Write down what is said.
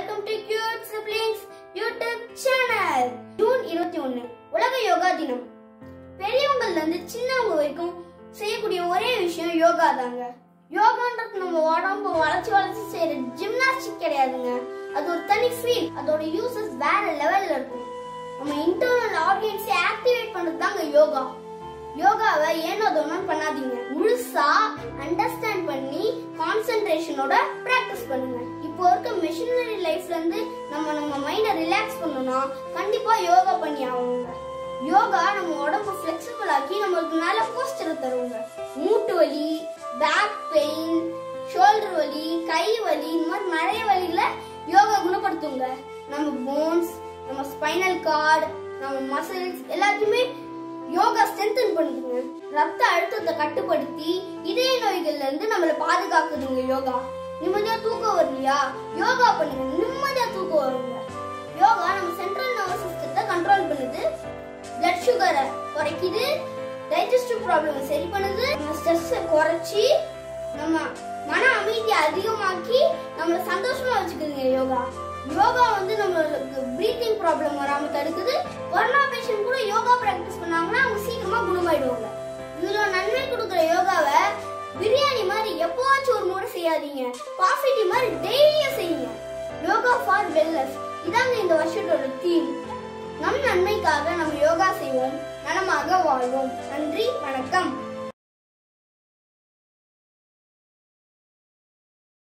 welcome to cute siblings YouTube channel June இருபத்தி ஒன்னு உலக யோகா தினம் பெரியவங்கள்ல இருந்து சின்னவங்க வரைக்கும் செய்யக்கூடிய ஒரே விஷயம் யோகா தாங்க யோகான்றது நம்ம உடம்பு வளைச்சு வளைச்சு செய்யற ஜிம்னாஸ்டிக் கிடையாதுங்க அது ஒரு தனி ஃபீல் அதோட யூசஸ் வேற லெவல்ல இருக்கும் நம்ம இன்டர்னல் ஆடியன்ஸை ஆக்டிவேட் பண்றது தாங்க யோகா யோகாவை ஏனோ தோணும் பண்ணாதீங்க முழுசா அண்டர்ஸ்டாண்ட் பண்ணி கான்சென்ட்ரேஷனோட பிராக்டிஸ் பண்ணுங்க இப்போ இருக்க மிஷினரி லைஃப்ல இருந்து நம்ம நம்ம மைண்டை ரிலாக்ஸ் பண்ணணும்னா கண்டிப்பா யோகா பண்ணி ஆகணுங்க யோகா நம்ம உடம்பு ஃபிளெக்சிபிள் ஆக்கி நம்மளுக்கு நல்ல போஸ்டர் தருவாங்க மூட்டு வலி பேக் பெயின் ஷோல்டர் வலி கை வலி இந்த மாதிரி நிறைய வலிகளை யோகா குணப்படுத்துங்க நம்ம போன்ஸ் நம்ம ஸ்பைனல் கார்டு நம்ம மசில்ஸ் எல்லாத்தையுமே யோகா ஸ்ட்ரென்தன் பண்ணுதுங்க ரத்த அழுத்தத்தை கட்டுப்படுத்தி இதய நோய்கள்ல இருந்து நம்மளை பாதுகாக்குதுங்க யோகா நிம்மதியா தூக்கம் வரலையா யோகா பண்ணுங்க நிம்மதியா தூக்கம் வருங்க யோகா நம்ம சென்ட்ரல் நர்வஸ் சிஸ்டத்தை கண்ட்ரோல் பண்ணுது பிளட் சுகரை குறைக்குது டைஜஸ்டிவ் ப்ராப்ளம் சரி பண்ணுது நம்ம ஸ்ட்ரெஸ்ஸை குறைச்சி நம்ம மன அமைதியை அதிகமாக்கி நம்மள சந்தோஷமா வச்சுக்குதுங்க யோகா யோகா வந்து நம்மளுக்கு பிரீத்திங் ப்ராப்ளம் வராம தடுக்குது கொரோனா பேஷண்ட் கூட யோகா பிராக்டிஸ் பண்ணாங்கன்னா அவங்க சீக்கிரமா குணமாயிடுவாங்க இதுல நன்மை கொடுக்குற யோகாவை பிரியாணி மாதிரி எப்பவாச்சும் ஒரு முறை செய்யாதீங்க காஃபி டீ மாதிரி டெய்லியும் செய்யுங்க யோகா ஃபார் வெல்னஸ் இதாங்க இந்த வருஷத்தோட தீம் நம் நன்மைக்காக நம்ம யோகா செய்வோம் நலமாக வாழ்வோம் நன்றி வணக்கம்